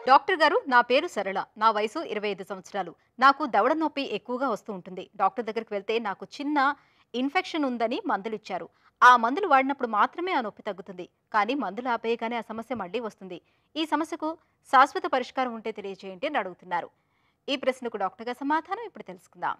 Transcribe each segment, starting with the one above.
doctor గారు నా పేరు సరళ నా వయసు ఇరవై ఐదు సంవత్సరాలు నాకు దవడ నొప్పి ఎక్కువగా వస్తూ ఉంటుంది డాక్టర్ దగ్గరికి వెళ్తే నాకు చిన్న ఇన్ఫెక్షన్ ఉందని మందులు ఇచ్చారు ఆ మందులు వాడినప్పుడు మాత్రమే ఆ నొప్పి తగ్గుతుంది కానీ మందులు ఆపేయగానే ఆ సమస్య మళ్ళీ వస్తుంది ఈ సమస్యకు శాశ్వత పరిష్కారం ఉంటే తెలియజేయండి అని అడుగుతున్నారు ఈ ప్రశ్నకు డాక్టర్ గారి సమాధానం ఇప్పుడు తెలుసుకుందాం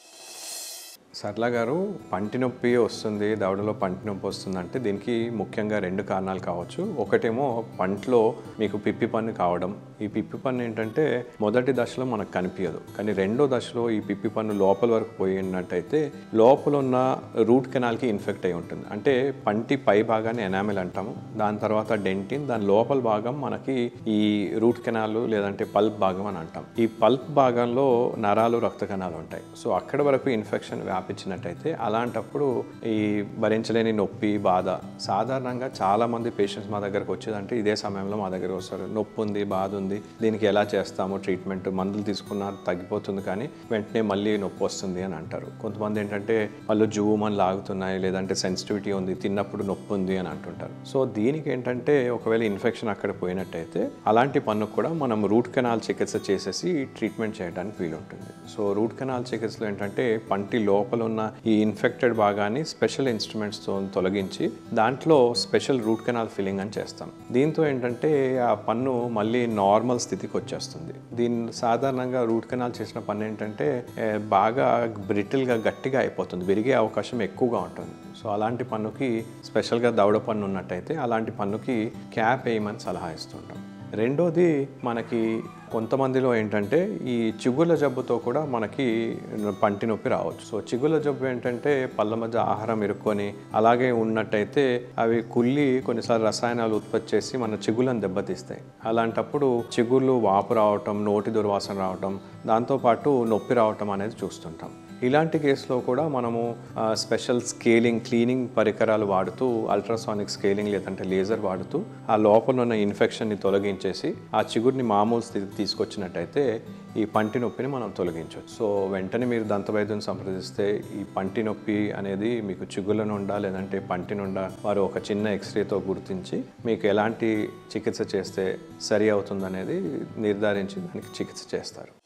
సర్లా గారు పంటి నొప్పి వస్తుంది దవడలో పంటి నొప్పి వస్తుంది అంటే దీనికి ముఖ్యంగా రెండు కారణాలు కావచ్చు ఒకటేమో పంటలో మీకు పిప్పి పన్ను కావడం ఈ పిప్పి పన్ను ఏంటంటే మొదటి దశలో మనకు కనిపించదు కానీ రెండో దశలో ఈ పిప్పి పన్ను లోపల వరకు పోయినట్టయితే లోపల ఉన్న రూట్ కెనాల్కి ఇన్ఫెక్ట్ అయి ఉంటుంది అంటే పంటి పై భాగాన్ని ఎనామిల్ అంటాము దాని తర్వాత డెంటిన్ దాని లోపల భాగం మనకి ఈ రూట్ కెనాల్ లేదంటే పల్ప్ భాగం అని అంటాం ఈ పల్ప్ భాగంలో నరాలు రక్త కణాలు ఉంటాయి సో అక్కడ వరకు ఇన్ఫెక్షన్ వ్యాపించినట్టయితే అలాంటప్పుడు ఈ భరించలేని నొప్పి బాధ సాధారణంగా చాలా మంది పేషెంట్స్ మా దగ్గరకు వచ్చేదంటే ఇదే సమయంలో మా దగ్గర వస్తారు నొప్పి ఉంది బాధ ఉంది దీనికి ఎలా చేస్తాము ట్రీట్మెంట్ మందులు తీసుకున్నా తగ్గిపోతుంది కానీ వెంటనే మళ్ళీ నొప్పి వస్తుంది అని అంటారు కొంతమంది ఏంటంటే వాళ్ళు జూమని లాగుతున్నాయి లేదంటే సెన్సిటివిటీ ఉంది తిన్నప్పుడు నొప్పి ఉంది అని అంటుంటారు సో దీనికి ఏంటంటే ఒకవేళ ఇన్ఫెక్షన్ అక్కడ పోయినట్టయితే అలాంటి పన్నుకు కూడా మనం రూట్ కెనాల్ చికిత్స చేసేసి ట్రీట్మెంట్ చేయడానికి వీలుంటుంది సో రూట్ కెనాల్ చికిత్సలో ఏంటంటే పంటి లోపల ఉన్న ఈ ఇన్ఫెక్టెడ్ భాగాన్ని స్పెషల్ ఇన్స్ట్రుమెంట్స్తో తొలగించి దాంట్లో స్పెషల్ రూట్ కెనాల్ ఫిల్లింగ్ అని చేస్తాం దీంతో ఏంటంటే ఆ పన్ను మళ్ళీ నార్మల్ స్థితికి వచ్చేస్తుంది దీని సాధారణంగా రూట్ కెనాల్ చేసిన పన్ను ఏంటంటే ఏ, బాగా బ్రిటిల్గా గట్టిగా అయిపోతుంది విరిగే అవకాశం ఎక్కువగా ఉంటుంది సో అలాంటి పన్నుకి స్పెషల్గా దవడ పన్ను ఉన్నట్టయితే అలాంటి పన్నుకి క్యాప్ వేయమని సలహా ఇస్తుంటాం రెండోది మనకి కొంతమందిలో ఏంటంటే ఈ చిగుళ్ళ జబ్బుతో కూడా మనకి పంటి నొప్పి రావచ్చు సో చిగుళ్ళ జబ్బు ఏంటంటే పళ్ళ మధ్య ఆహారం ఇరుక్కొని అలాగే ఉన్నట్టయితే అవి కుళ్ళి కొన్నిసార్లు రసాయనాలు ఉత్పత్తి చేసి మన చిగుళ్ళను దెబ్బతీస్తాయి అలాంటప్పుడు చిగుళ్ళు వాపు రావటం నోటి దుర్వాసన రావటం దాంతోపాటు నొప్పి రావటం అనేది చూస్తుంటాం ఇలాంటి కేసులో కూడా మనము ఆ, స్పెషల్ స్కేలింగ్ క్లీనింగ్ పరికరాలు వాడుతూ అల్ట్రాసానిక్ స్కేలింగ్ లేదంటే లేజర్ వాడుతూ ఆ లోపల ఉన్న ఇన్ఫెక్షన్ని తొలగించేసి ఆ చిగురిని మామూలు స్థితికి తీసుకొచ్చినట్టయితే ఈ పంటి నొప్పిని మనం తొలగించవచ్చు సో వెంటనే మీరు దంతవైద్యం సంప్రదిస్తే ఈ పంటి నొప్పి అనేది మీకు చిగుళ్ళ నుండా లేదంటే పంటి నుండా వారు ఒక చిన్న ఎక్స్రేతో గుర్తించి మీకు ఎలాంటి చికిత్స చేస్తే సరి అవుతుందనేది నిర్ధారించి దానికి చికిత్స చేస్తారు